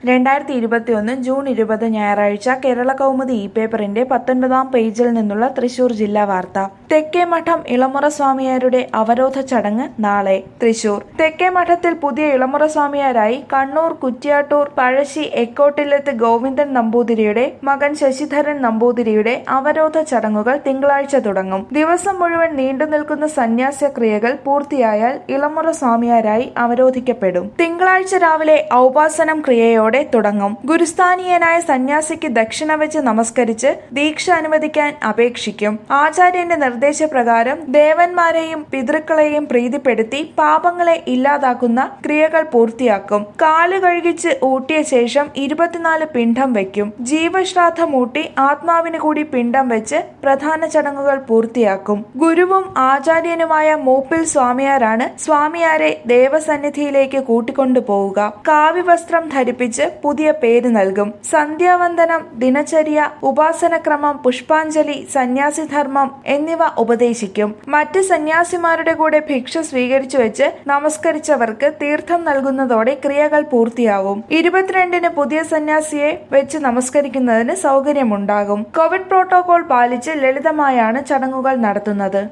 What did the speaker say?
രണ്ടായിരത്തി ഇരുപത്തിയൊന്ന് ജൂൺ ഇരുപത് ഞായറാഴ്ച കേരള കൗമുദി ഇ പേപ്പറിന്റെ പത്തൊൻപതാം പേജിൽ നിന്നുള്ള തൃശൂർ ജില്ലാ വാർത്ത തെക്കേ മഠം ഇളമുറ സ്വാമിയാരുടെ അവരോധ ചടങ്ങ് നാളെ തൃശൂർ തെക്കേ മഠത്തിൽ പുതിയ ഇളമുറ സ്വാമിയാരായി കണ്ണൂർ കുറ്റ്യാട്ടൂർ പഴശ്ശി എക്കോട്ടില്ലത്ത് ഗോവിന്ദൻ നമ്പൂതിരിയുടെ മകൻ ശശിധരൻ നമ്പൂതിരിയുടെ അവരോധ ചടങ്ങുകൾ തിങ്കളാഴ്ച തുടങ്ങും ദിവസം മുഴുവൻ നീണ്ടു നിൽക്കുന്ന സന്യാസ ക്രിയകൾ പൂർത്തിയായാൽ ഇളമുറ സ്വാമിയാരായി അവരോധിക്കപ്പെടും തിങ്കളാഴ്ച രാവിലെ ഔപാസനം ക്രിയയോടെ തുടങ്ങും ഗുരുസ്ഥാനീയനായ സന്യാസിക്ക് ദക്ഷിണ വെച്ച് നമസ്കരിച്ച് ദീക്ഷ അനുവദിക്കാൻ അപേക്ഷിക്കും ആചാര്യന്റെ നിർദ്ദേശപ്രകാരം ദേവന്മാരെയും പിതൃക്കളെയും പ്രീതിപ്പെടുത്തി പാപങ്ങളെ ഇല്ലാതാക്കുന്ന ക്രിയകൾ പൂർത്തിയാക്കും കാല് കഴുകിച്ച് ഊട്ടിയ ശേഷം ഇരുപത്തിനാല് പിണ്ഡം വെക്കും ജീവശ്രാദ്ധം ഊട്ടി ആത്മാവിന് കൂടി പിണ്ഡം വെച്ച് പ്രധാന ചടങ്ങുകൾ പൂർത്തിയാക്കും ഗുരുവും ആചാര്യനുമായ മൂപ്പിൽ സ്വാമിയാരാണ് സ്വാമിയാരെ ദേവസന്നിധിയിലേക്ക് കൂട്ടിക്കൊണ്ടു പോവുക കാവ്യവസ്ത്രം ധരിപ്പിച്ച് പുതിയ പേര് നൽകും സന്ധ്യാവന്ദനം ദിനചര്യ ഉപാസനക്രമം പുഷ്പാഞ്ജലി സന്യാസിധർമ്മം എന്നിവ ഉപദേശിക്കും മറ്റ് സന്യാസിമാരുടെ കൂടെ ഭിക്ഷ സ്വീകരിച്ചു വെച്ച് നമസ്കരിച്ചവർക്ക് തീർത്ഥം നൽകുന്നതോടെ ക്രിയകൾ പൂർത്തിയാവും ഇരുപത്തിരണ്ടിന് പുതിയ സന്യാസിയെ വെച്ച് നമസ്കരിക്കുന്നതിന് സൗകര്യമുണ്ടാകും കോവിഡ് പ്രോട്ടോകോൾ പാലിച്ച് ലളിതമായാണ് ചടങ്ങുകൾ നടത്തുന്നത്